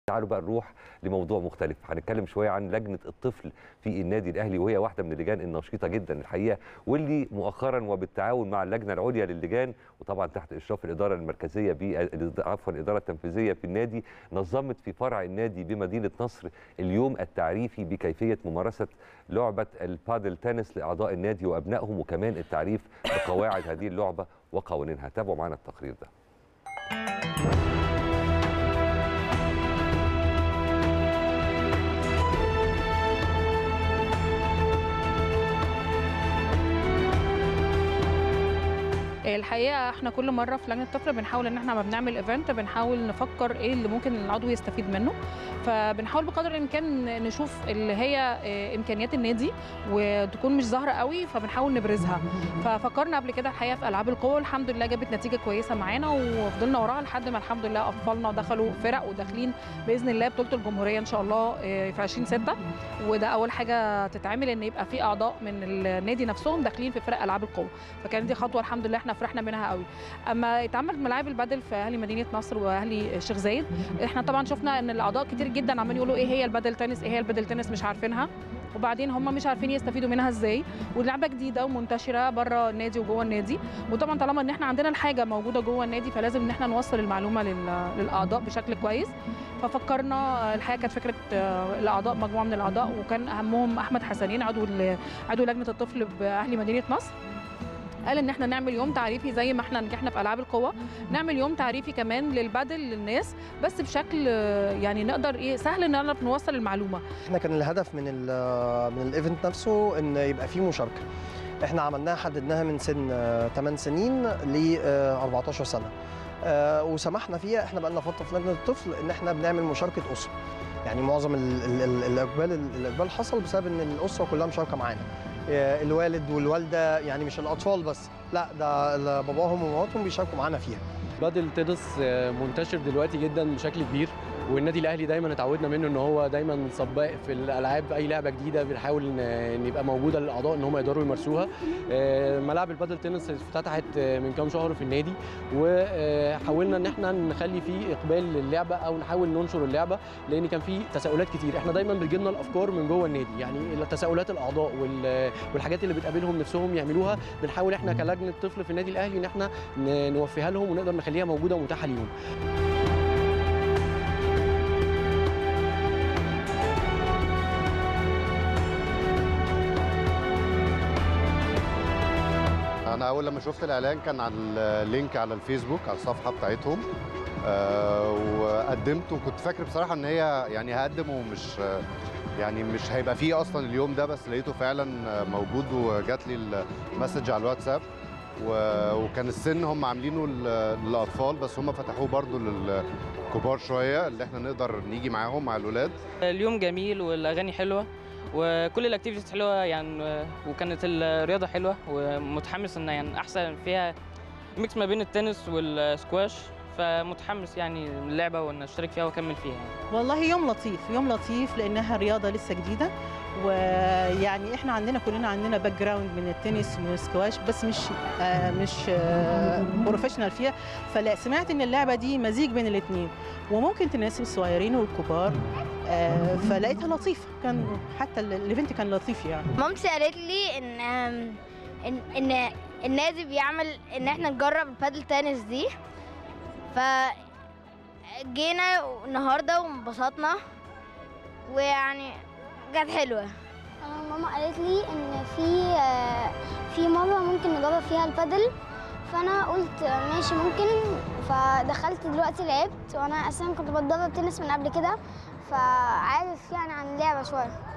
تعالوا بقى نروح لموضوع مختلف هنتكلم شويه عن لجنه الطفل في النادي الاهلي وهي واحده من اللجان النشيطه جدا الحقيقه واللي مؤخرا وبالتعاون مع اللجنه العليا للجان وطبعا تحت اشراف الاداره المركزيه عفوا الاداره التنفيذيه في النادي نظمت في فرع النادي بمدينه نصر اليوم التعريفي بكيفيه ممارسه لعبه البادل تنس لاعضاء النادي وابنائهم وكمان التعريف بقواعد هذه اللعبه وقوانينها تابعوا معنا التقرير ده الحقيقه احنا كل مره في لجنه الطفل بنحاول ان احنا لما بنعمل ايفنت بنحاول نفكر ايه اللي ممكن العضو يستفيد منه فبنحاول بقدر الامكان نشوف اللي هي امكانيات النادي وتكون مش ظاهره قوي فبنحاول نبرزها ففكرنا قبل كده الحقيقه في العاب القوه والحمد لله جابت نتيجه كويسه معانا وفضلنا وراها لحد ما الحمد لله اطفالنا دخلوا فرق وداخلين باذن الله بطوله الجمهوريه ان شاء الله في 20 6 وده اول حاجه تتعمل ان يبقى في اعضاء من النادي نفسهم داخلين في فرق العاب القوه فكانت دي خطوه الحمد لله احنا فرحنا منها قوي اما اتعملت ملاعب البدل في اهلي مدينه نصر واهلي الشيخ زايد احنا طبعا شفنا ان الاعضاء كتير جدا عمالين يقولوا ايه هي البدل تنس ايه هي البدل تنس مش عارفينها وبعدين هم مش عارفين يستفيدوا منها ازاي ولعبه جديده ومنتشره بره النادي وجوه النادي وطبعا طالما ان احنا عندنا الحاجه موجوده جوه النادي فلازم ان احنا نوصل المعلومه للاعضاء بشكل كويس ففكرنا الحقيقه كانت فكره الاعضاء مجموعه من الاعضاء وكان اهمهم احمد حسنين عضو عضو لجنه الطفل باهلي مدينه نصر قال ان احنا نعمل يوم تعريفي زي ما احنا نجحنا في العاب القوه نعمل يوم تعريفي كمان للبدل للناس بس بشكل يعني نقدر ايه سهل ان نعرف نوصل المعلومه احنا كان الهدف من ال من الايفنت نفسه ان يبقى فيه مشاركه احنا عملناها حددناها من سن 8 سنين ل 14 سنه وسمحنا فيها احنا بقى لنا فتره في لجنه الطفل ان احنا بنعمل مشاركه اسره يعني معظم ال ال الاقبال الاقبال حصل بسبب ان الاسره كلها مشاركه معانا الوالد والوالده يعني مش الاطفال بس لا ده باباهم وماماتهم بيشاركوا معانا فيها بادل تنس منتشر دلوقتي جدا بشكل كبير والنادي الاهلي دايما اتعودنا منه ان هو دايما سباق في الالعاب اي لعبه جديده بنحاول ان يبقى موجوده للاعضاء ان هم يقدروا يمارسوها ملاعب البادل تنس افتتحت من كام شهر في النادي وحاولنا ان احنا نخلي فيه اقبال للعبه او نحاول ننشر اللعبه لان كان في تساؤلات كتير احنا دايما بتجيلنا الافكار من جوه النادي يعني تساؤلات الاعضاء والحاجات اللي بتقابلهم نفسهم يعملوها بنحاول احنا كلجنه طفل في النادي الاهلي ان احنا نوفيها لهم ونقدر نخليها موجوده ومتاحه ليهم انا اول لما شفت الاعلان كان على اللينك على الفيسبوك على الصفحه بتاعتهم أه وقدمت وكنت فاكر بصراحه ان هي يعني هقدم ومش يعني مش هيبقى فيه اصلا اليوم ده بس لقيته فعلا موجود وجات لي المسج على الواتساب وكان السن هم عاملينه للاطفال بس هم فتحوه برضو للكبار شويه اللي احنا نقدر نيجي معاهم مع الاولاد اليوم جميل والاغاني حلوه وكل الاكتيفيتيز حلوه يعني وكانت الرياضه حلوه ومتحمس ان يعني احسن فيها ميكس ما بين التنس والسكواش فمتحمس يعني اللعبه وان اشترك فيها واكمل فيها يعني. والله يوم لطيف يوم لطيف لانها رياضه لسه جديده ويعني احنا عندنا كلنا عندنا باك جراوند من التنس ومن السكواش بس مش آه مش آه بروفيشنال فيها فلا سمعت ان اللعبه دي مزيج بين الاثنين وممكن تناسب الصغيرين والكبار آه فلقيتها لطيفه كان حتى الايفنت كان لطيف يعني مامتي قالت لي ان ان ان النادي بيعمل ان احنا نجرب البادل تنس دي ف جينا النهارده وانبسطنا ويعني كانت حلوه ماما قالت لي ان في في مره ممكن نجرب فيها البادل فانا قلت ماشي ممكن فدخلت دلوقتي لعبت وانا اصلا كنت بتدرب تنس من قبل كده فعارف يعني عن اللعبه شويه